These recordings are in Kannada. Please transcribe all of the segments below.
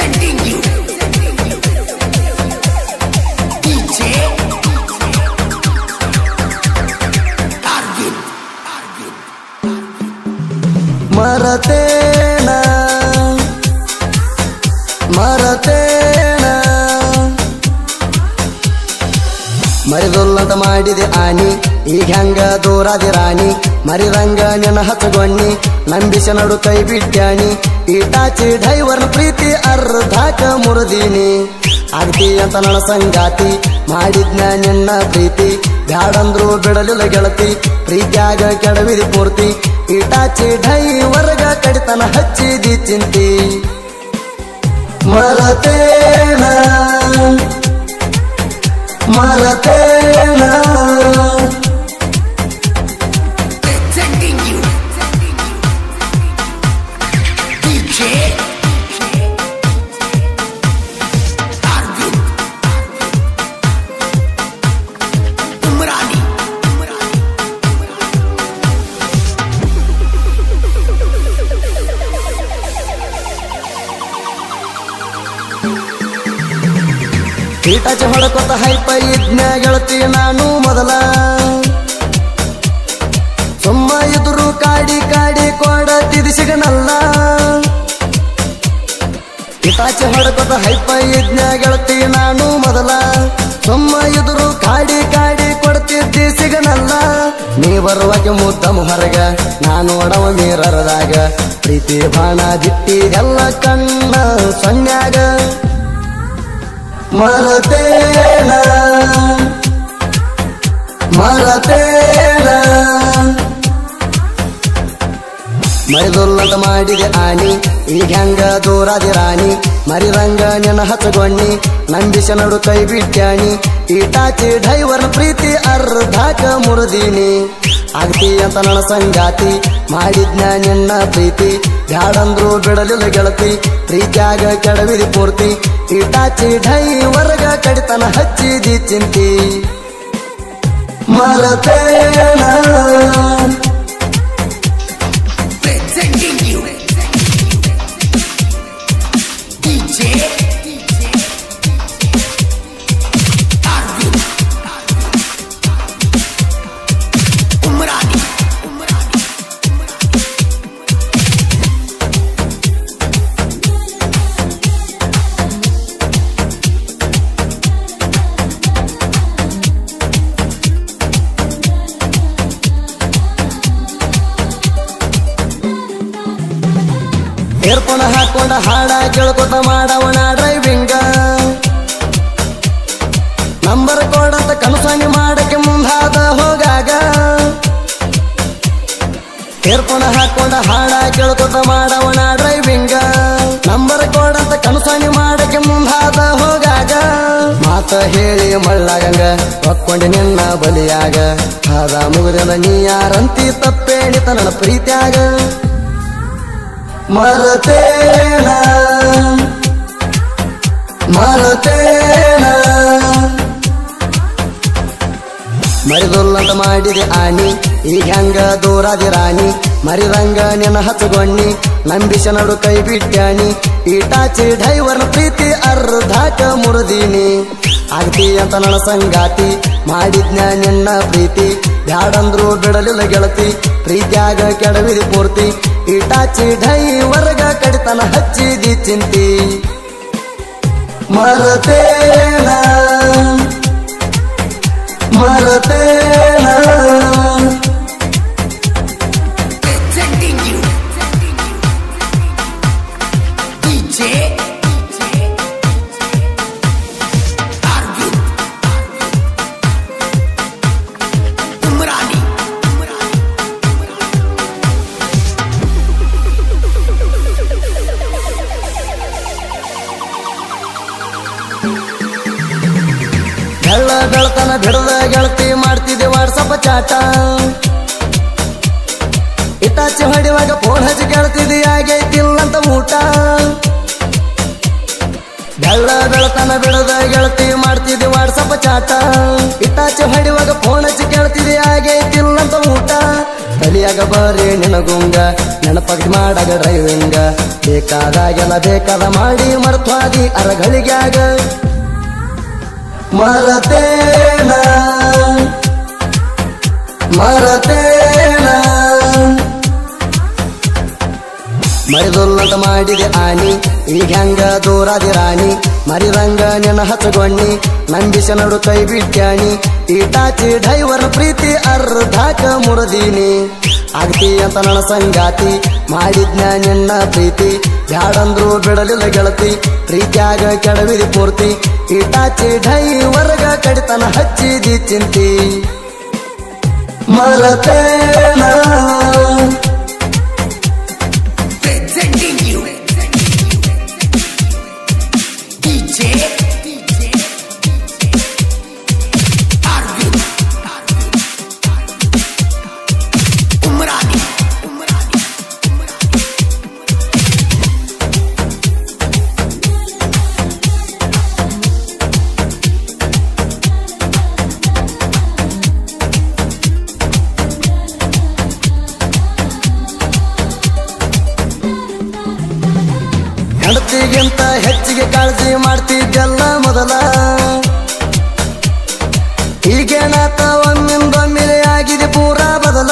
Presenting you. DJ Arvind. ಮರತೇನ ಮರತೇನ ಮರಿದೊಲ್ಲಂತ ಮಾಡಿದೆ ಆನಿ ಈಗ ಹೆಂಗ ದೂರಾದಿ ರಾಣಿ ಮರಿದಂಗ ನೆನ ಹಚ್ಚಗೊಣ್ಣಿ ನಂಬಿಸ ನಡು ಕೈ ಬಿಟ್ಟ್ಯಾಣಿ ಈಟಾಚಿ ಡೈವರ್ನ ಪ್ರೀತಿ ಅರ್ಧಾಕ ಮುರಿದೀನಿ ಆಗ್ತಿ ಅಂತ ನನ್ನ ಸಂಗಾತಿ ಮಾಡಿದ್ನ ನಿನ್ನ ಪ್ರೀತಿ ಬ್ಯಾಡಂದ್ರು ಬಿಡಲಿಲ್ಲ ಗೆಳತಿ ಪ್ರೀತ್ಯಾಗ ಕೆಡವಿದಿ ಪೂರ್ತಿ ಈಟಾಚಿ ಡೈವರ್ಗ ಕಡಿತನ ಹಚ್ಚಿದಿ ಚಿಂತಿ ಮರತೇನ ಮರತೇನ Presenting you. DJ Arvind. Umrani. ಕೀಟಾಚಿ ಹೊಡಕೊತ ಹೈಪ ಇದ್ನ ಗೆಳತಿ ನಾನು ಮೊದಲ ಸುಮ್ಮ ಎದುರು ಕಾಡಿ ಕಾಡಿ ಕೊಡತಿದ್ ಸಿಗನಲ್ಲ ಕೀಟಾಚಿ ಹೊಡಕೊತ ಹೈಪ ಇದ್ನ ಗೆಳತಿ ನಾನು ಮೊದಲ ಸುಮ್ಮ ಎದುರು ಕಾಡಿ ಕಾಡಿ ಕೊಡ್ತಿದ್ದಿ ಸಿಗನಲ್ಲ ನೀ ಬರುವಾಗ ಮುದ್ದಮ ಹೊರಗ ನಾನು ಒಡವ ಮೀರರದಾಗ ಪ್ರೀತಿ ಬಾಣ ಬಿಟ್ಟಿದೆಲ್ಲ ಕಣ್ಣ ಸೊನ್ಯಾಗ ಮರತೇನ ಮರತೇನ ಮರಿದೊಲ್ಲಂತ ಮಾಡಿದೆ ಆನಿ ಈಗ ಹೆಂಗ ದೂರಾದಿ ರಾಣಿ ಮರಿದಂಗ ನೆನ ಹಚ್ಚಗೊಣ್ಣಿ ನಂಬಿಸ ನಡು ಕೈ ಬಿಟ್ಟ್ಯಾಣಿ ಈಟಾಚಿ ಡೈವರ್ನ ಪ್ರೀತಿ ಅರ್ಧಾಕ ಮುರಿದೀನಿ ಆಗ್ತಿ ಅಂತ ನನ್ನ ಸಂಗಾತಿ ಮಾಡಿದ್ನ ನಿನ್ನ ಪ್ರೀತಿ ಬ್ಯಾಡಂದ್ರು ಬಿಡಲಿಲ್ಲ ಗೆಳತಿ ಪ್ರೀತ್ಯಾಗ ಕೆಡವಿದಿ ಪೂರ್ತಿ ಈಟಾಚಿ ಡೈವರ್ಗ ಕಡಿತನ ಹಚ್ಚಿದಿ ಚಿಂತಿ ಮರತೇನ Presenting you. DJ Arvind. Umrani. ಏರ್ಪೊನ ಹಾಕೊಂಡ ಹಾಡ ಕೇಳ್ಕೊತ ಮಾಡವಣ ಡ್ರೈವಿಂಗ ನಂಬರ್ ಕೊಡಂತ ಕನಸಂಗಿ ಮಾಡಕ್ಕೆ ಮುಂದಾದ ಹೋಗಾಗ ಏರ್ಪೊನ ಹಾಕೊಂಡ ಹಾಡ ಕೇಳ್ಕೊತ ಮಾಡವಣ ಡ್ರೈವಿಂಗ ನಂಬರ್ ಕೊಡಂತ ಕನಸಂಗಿ ಮಾಡಕ್ಕೆ ಮುಂದಾದ ಹೋಗಾಗ ಮಾತ ಹೇಳಿ ಮಳ್ಳಾಗಂಗ ಹೊಕ್ಕೊಂಡೆ ನಿನ್ನ ಬಲಿಯಾಗ ಆದ ಮುಗಿದ ನೀ ಯಾರಂತಿ ತಪ್ಪೇಣಿತ ನನ್ನ ಪ್ರೀತ್ಯಾಗ ಮರತೇನ ಮರತೇನ ಮರಿದೊಲ್ಲಂತ ಮಾಡಿದೆ ಆನಿ ಈಗ ಹೆಂಗ ದೂರಾದಿ ರಾಣಿ ಮರಿದಂಗ ನೆನ ಹಚ್ಚಗೊಣ್ಣಿ ನಂಬಿಸ ನಡು ಕೈ ಬಿಟ್ಟ್ಯಾಣಿ ಈಟಾಚಿ ಡೈವರ್ನ ಪ್ರೀತಿ ಅರ್ಧಾಕ ಮುರಿದೀನಿ ಆಗ್ತಿ ಅಂತ ನನ್ನ ಸಂಗಾತಿ ಮಾಡಿದ್ನ ನಿನ್ನ ಪ್ರೀತಿ ಬ್ಯಾಡಂದ್ರು ಬಿಡಲಿಲ್ಲ ಗೆಳತಿ ಪ್ರೀತ್ಯಾಗ ಕೆಡವಿದಿ ಪೂರ್ತಿ ಈಟಾಚಿ ಡೈವರ್ಗ ಕಡಿತನ ಹಚ್ಚಿದಿ ಚಿಂತಿ ಮರತೇನ ಮರತೇನ Presenting you. DJ Arvind. Umrani. ಬೆಳ್ಳ ಬೆಳತನ ಬಿಡದ ಗೆಳತಿ ಮಾಡ್ತಿದ್ದೆ ವಾಟ್ಸಪ್ ಚಾಟ ಇಟಾಚಿ ಹೊಡಿವಾಗ ಫೋನ್ ಹಚ್ಚಿ ಗೆಳತಿದ್ದಿ ಆಗೈತಿಲ್ಲಂತ ಊಟ ಬೆಳ್ಳ ಬೆಳತನ ಬಿಡದ ಗೆಳತಿ ಮಾಡ್ತಿದ್ದೆ ವಾಟ್ಸಪ್ ಚಾಟ ಇಟಾಚಿ ಹೊಡಿವಾಗ ಫೋನ್ ಹಚ್ಚಿ ಕೇಳ್ತಿದ್ದಿ ಆಗೈತಿಲ್ಲಂತ ಊಟ ತಲೆ ತಲಿಯಾಗ ಬರೀ ನಿನಗುಂಗ ನೆನಪಗ್ ಮಾಡಾಗ ಡ್ರೈವಿಂಗ ಬೇಕಾದಾಗೆಲ್ಲ ಬೇಕಾದ ಮಾಡಿ ಮರ್ತವಾದಿ ಅರಗಳಿಗ್ಯಾಗ ಮರತೇನ ಮರತೇನ ಮರಿದೊಲ್ಲಂತ ಮಾಡಿದೆ ಆನಿ ಈಗ ಹೆಂಗ ದೂರಾದಿ ರಾಣಿ ಮರಿದಂಗ ನಿನ್ನ ಹಚ್ಚಗೊಣ್ಣಿ ನಂಬಿಸ ನಡು ಕೈ ಬಿಟ್ಟ್ಯಾಣಿ ಈಟಾಚಿ ಡೈವರ್ ಪ್ರೀತಿ ಅರ್ಧಾಕ ಮುರದೀನಿ ಆಗ್ತಿ ಅಂತ ನನ್ನ ಸಂಗಾತಿ ಮಾಡಿದ್ನ ನಿನ್ನ ಪ್ರೀತಿ ಬ್ಯಾಡಂದ್ರು ಬಿಡಲಿಲ್ಲ ಗೆಳತಿ ಪ್ರೀತ್ಯಾಗ ಕೆಡವಿದಿ ಪೂರ್ತಿ ಈಟಾಚಿ ಡೈವರ್ಗ ಕಡಿತನ ಹಚ್ಚಿದಿ ಚಿಂತಿ ಮರತೇನ Presenting you. DJ. Arvind. Umrani. ಹೆಂಡತಿಗಿಂತ ಹೆಚ್ಚಿಗೆ ಕಾಳಜಿ ಮಾಡ್ತಿದ್ದೆಲ್ಲ ಮೊದಲ ಈಗೇನಾತ ಒಮ್ಮಿಂದೊಮ್ಮಿಲೆ ಆಗಿದೆ ಪೂರಾ ಬದಲ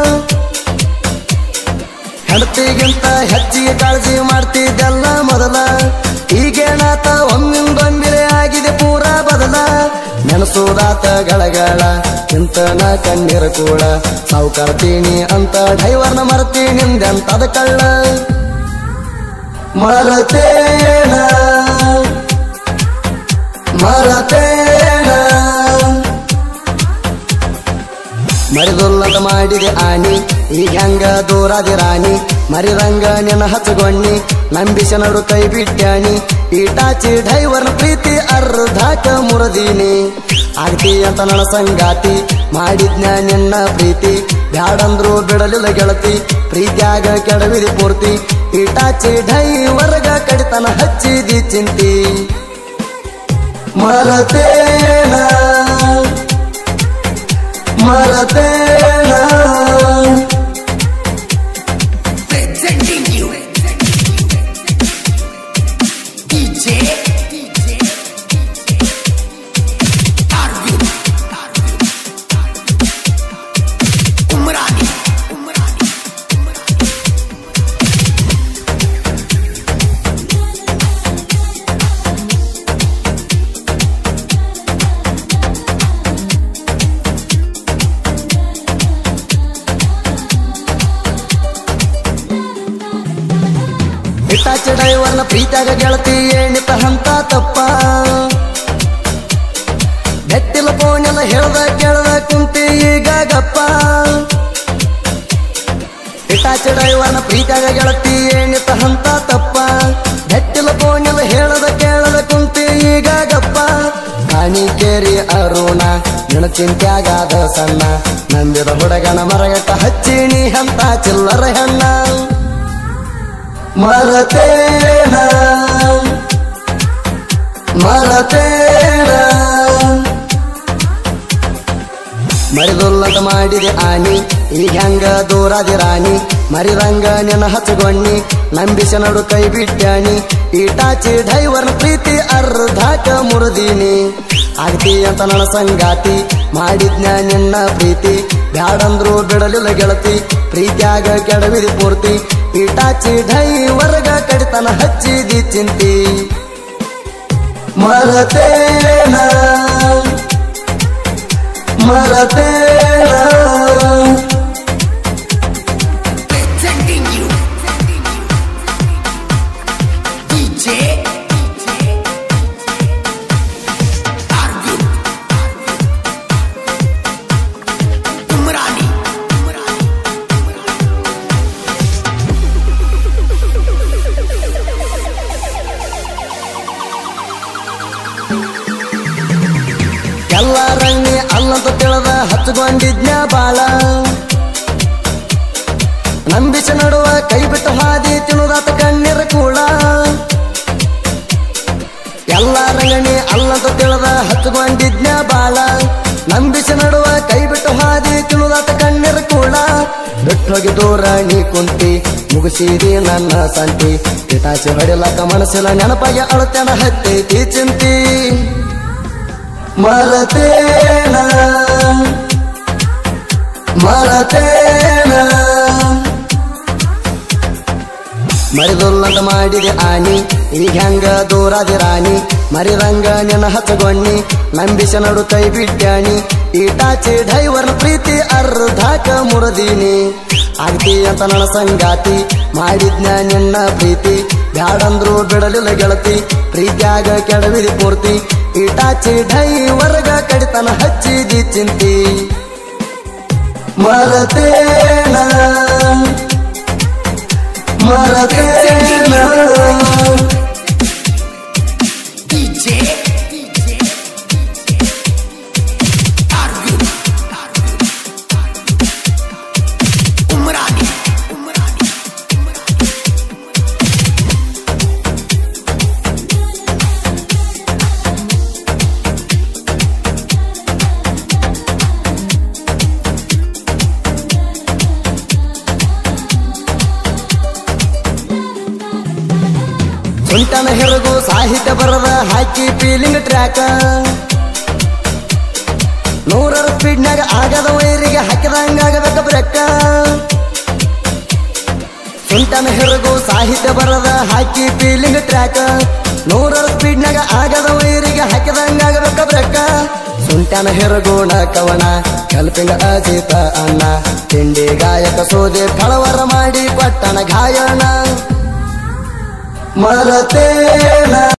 ಹೆಂಡತಿಗಿಂತ ಹೆಚ್ಚಿಗೆ ಕಾಳಜಿ ಮಾಡ್ತಿದ್ದೆಲ್ಲ ಮೊದಲ ಈಗೇನಾತ ಒಮ್ಮಿಂದೊಮ್ಮಿಲೆ ಆಗಿದೆ ಪೂರಾ ಬದಲ ನೆನಸೋದಾತ ಗಳಗಳ ಇಂತನ ಕಣ್ಣೀರ ಕೂಡ ಸಾವುಕಾರ್ತೀನಿ ಅಂತ ಡೈವರ್ನ ಮರ್ತೀನಿಂದೆಂತದ ಕಳ್ಳ ಮರತೇನ ಮರತೇನ ಮರಿದೊಲ್ಲದ ಮಾಡಿದೆ ಆನಿ ಈಗ ಹೆಂಗ ದೂರಾದಿ ರಾಣಿ ಮರಿದಂಗ ನಿನ್ನ ಹಚ್ಚಗೊಣ್ಣಿ ನಂಬಿಸ ನಡು ಕೈ ಬಿಟ್ಟ್ಯಾಣಿ ಈಟಾಚಿ ಡೈವರ್ನ ಪ್ರೀತಿ ಅರ್ಧಾಕ ಮುರದೀನಿ ಆಗ್ತಿ ಅಂತ ನನ್ನ ಸಂಗಾತಿ ಮಾಡಿದ್ನ ನಿನ್ನ ಪ್ರೀತಿ ಬ್ಯಾಡಂದ್ರು ಬಿಡಲಿಲ್ಲ ಗೆಳತಿ ಪ್ರೀತ್ಯಾಗ ಕೆಡವಿದಿ ಪೂರ್ತಿ ಈಟಾಚಿ ಡೈವರ್ಗ ಕಡಿತನ ಹಚ್ಚಿದಿ ಚಿಂತಿ ಮರತೇನ ಮರತೇನ Presenting you. DJ. Arvind. Umrani. ಇಟ್ಟಾಚಿ ಡೈವರ್ನ ಪ್ರೀತ್ಯಾಗ ಗೆಳತಿ ಏಣಿತ ಹಂತ ತಪ್ಪ ಬೆಟ್ಟಿಲ ಫೋನೆಲ್ಲ ಹೇಳ್ದ ಕೇಳ್ದ ಕುಂತಿ ಈಗ ಗಪ್ಪ ಇಟ್ಟಾಚಿ ಡೈವರ್ನ ಪ್ರೀತ್ಯಾಗ ಗೆಳತಿ ಏಣಿತ ಹಂತ ತಪ್ಪ ಬೆಟ್ಟಿಲ ಫೋನೆಲ್ಲ ಹೇಳ್ದ ಕೇಳ್ದ ಕುಂತಿ ಈಗ ಗಪ್ಪ ಕಾಣಿಕೇರಿ ಅರುಣ ನಿನ ಚಿಂತ್ಯಾಗಾದ ಸಣ್ಣ ನಂಬಿದ ಹುಡುಗನ ಮರಗಟ್ಟ ಹಚ್ಚಿಣಿ ಅಂತ ಚಿಲ್ಲರ ಹೆಣ್ಣ ಮರತೇನ ಮರತೇನ ಮರಿದೊಲ್ಲದ ಮಾಡಿದೆ ಆನಿ ಈಗ ಹೆಂಗ ದೂರಾದಿ ರಾಣಿ ಮರಿದಂಗ ನಿನ್ನ ಹಚ್ಚಗೊಣ್ಣಿ ನಂಬಿಸ ನಡು ಕೈ ಬಿಟ್ಟ್ಯಾಣಿ ಈಟಾಚಿ ಡೈವರ್ನ ಪ್ರೀತಿ ಅರ್ಧಾಕ ಮುರದೀನಿ ಆಗ್ತಿ ಅಂತ ನನ್ನ ಸಂಗಾತಿ ಮಾಡಿದ್ನ ನಿನ್ನ ಪ್ರೀತಿ ಬ್ಯಾಡಂದ್ರು ಬಿಡಲಿಲ್ಲ ಗೆಳತಿ ಪ್ರೀತ್ಯಾಗ ಕೆಡವಿದಿ ಪೂರ್ತಿ ಈಟಾಚಿ ಡೈವರ್ಗ ಕಡಿತನ ಹಚ್ಚಿದಿ ಚಿಂತಿ ಮರತೇನ ಮರತೇನ Presenting you. DJ. Arvind. Umrani. ಎಲ್ಲ ರಂಗಿ ಅಲ್ಲಂತ ತಿಳಿದ ಹಚ್ಕೊಂಡಿದ್ನ ಬಾಳ ನಂಬಿಸ ನಡುವ ಕೈ ಬಿಟ್ಟು ಹಾದಿ ತಿನ್ನುದಾತ ಕಣ್ಣೀರ ಕೂಡ ಎಲ್ಲ ರಂಗಣಿ ಅಲ್ಲಂತ ತಿಳಿದ ಹಚ್ಕೊಂಡಿದ್ನ ಬಾಳ ನಂಬಿಸ ನಡುವ ಕೈ ಬಿಟ್ಟು ಹಾದಿ ತಿನ್ನುದಾತ ಕಣ್ಣೀರ ಕೂಡ ಧೂಳ ಬಿಟ್ಟೋಗಿ ದೂರ ನೀ ಕುಂತಿ ಮುಗಿಸಿದಿ ನನ್ನ ಸಂತಿ ಪಿತಾಚಿ ಹೊಡಿಲಕ್ಕ ಮನಸ್ಸಿಲ್ಲ ನೆನಪಾಗಿ ಅಳತೇನ ಹತ್ತೈತಿ ಚಿಂತಿ ಮರತೇನ ಮರತೇನ ಮರಿದುಲ್ಲಂತ ಮಾಡಿದೆ ಆನಿ ಈಗ ಹೆಂಗ ದೂರಾದಿ ರಾಣಿ ಮರಿದಂಗ ನಿನ್ನ ಹಚ್ಚಗೊಣ್ಣಿ ನಂಬಿಸ ನಡು ಕೈ ಬಿಟ್ಟ್ಯಾಣಿ ಈಟಾಚಿ ಡ್ರೈವರ್ ಪ್ರೀತಿ ಅರ್ಧಾಕ ಮುರದೀನಿ ಆಗ್ತಿ ಅಂತ ನನ್ನ ಸಂಗಾತಿ ಮಾಡಿದ್ನ ನಿನ್ನ ಪ್ರೀತಿ ಬ್ಯಾಡಂದ್ರು ಬಿಡಲಿಲ್ಲ ಗೆಳತಿ ಪ್ರೀತ್ಯಾಗ ಕೆಡವಿದಿ ಪೂರ್ತಿ ಈಟಾಚಿ ಡ್ರೈವರ್ಗ ಕಡಿತನ ಹಚ್ಚಿದಿ ಚಿಂತಿ ಮರತೇನ ಮರತೇನ DJ Arvind Umrani Umrani ಸುಂಟನ ಹೆರಗು ಸಾಹಿತ್ಯ ಬರದ ಹಾಕಿ ಫೀಲಿಂಗ್ ಟ್ರ್ಯಾಕ ನೂರರ ಸ್ಪೀಡ್ನಾಗ ಆಗದ ವೈರಿಗೆ ಹಾಕಿದಂಗಾಗಬೇಕ ಬ್ರೆಕ್ಕ ಸುಂಟನ ಹೆರಗು ಸಾಹಿತ್ಯ ಬರದ ಹಾಕಿ ಫೀಲಿಂಗ್ ಟ್ರ್ಯಾಕ ನೂರರ ಸ್ಪೀಡ್ನಾಗ ಆಗದ ವೈರಿಗೆ ಹಾಕಿದಂಗಾಗಬೇಕ ಬ್ರೆಕ್ಕ ಸುಂಟನ ಹೆರಗೋಣ ಕವನ ಕಲ್ಪಿಂಗ ಅಜಿತ ಅಣ್ಣ ತಿಂಡಿ ಗಾಯಕ ಸೋದೆ ಕಳವರ ಮಾಡಿ ಪಟ್ಟಣ ಗಾಯನ ಮರತೇನ